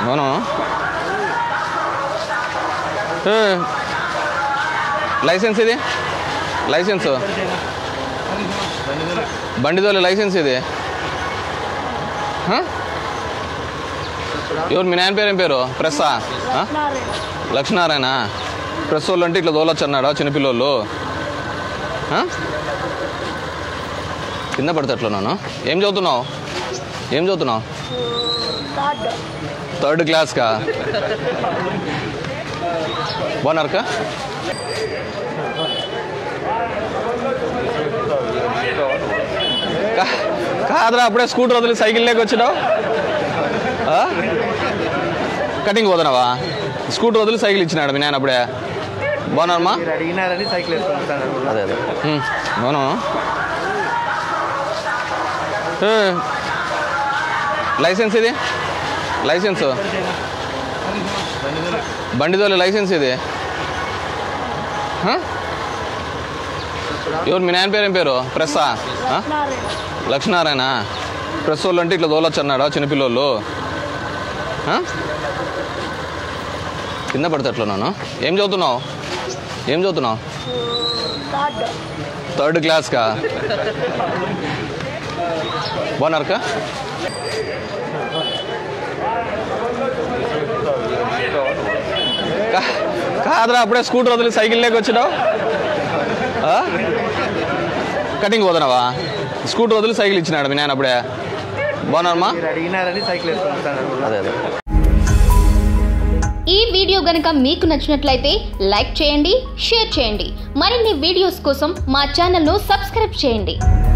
అవును ఏ, లైసెన్స్ ఇది లైసెన్స్ బండిదోలి లైసెన్స్ ఇది హ? ఎవరు మీ నాయన పేరు ఏం పేరు ప్రెస్సా ఆ? లక్ష్మీనారాయణ ప్రెస్ వాళ్ళు అంటే ఇట్లా దోలొచ్చు అన్నాడా చిన్నపిల్లోళ్ళు ఆ? కింద పడితే ఎట్లా నాను ఏం చదువుతున్నావు ఏం చదువుతున్నావు థర్డ్ క్లాస్కా బాగున్నారక్క కా- కాదురా అప్పుడే స్కూటర్ వదిలి సైకిల్ లేక వచ్చినావు ఆ? కటింగ్ పోతున్నావా స్కూటర్ వదిలి సైకిల్ ఇచ్చినాడు మీ నాయన అప్పుడే బాగున్నారమ్మా మీరు అడిగినారని సైకిల్ వేసుకుంటాను అదే అదే ఉమ్, అవును ఏ, లైసెన్స్ ఇది లైసెన్స్ బండిదోలి లైసెన్స్ ఇది హ? ఎవరు మీ నాయన పేరు ఏం పేరు ప్రెస్సా ఆ? లక్ష్మీనారాయణ ప్రెస్ వాళ్ళు అంటే ఇట్లా దోలొచ్చు అన్నాడా చిన్నపిల్లోళ్ళు ఆ? కింద పడితే ఎట్లా నాను ఏం చదువుతున్నావు ఏం చదువుతున్నావు థర్డ్ క్లాస్కా బాగున్నారక్క కా- కాదురా అప్పుడే స్కూటర్ వదిలి సైకిల్ లేక వచ్చినావు ఆ? కటింగ్ పోతున్నావా స్కూటర్ వదిలి సైకిల్ ఇచ్చినాడు మీ నాయన అప్పుడే బాగున్నారమ్మా మీరు అడిగినారని సైకిల్ వేసుకుంటాను అదే అదే ఈ వీడియో గనుక మీకు నచ్చినట్లయితే లైక్ చేయండి షేర్ చేయండి మరిన్ని వీడియోస్ కోసం మా ఛానల్ను సబ్స్క్రైబ్ చేయండి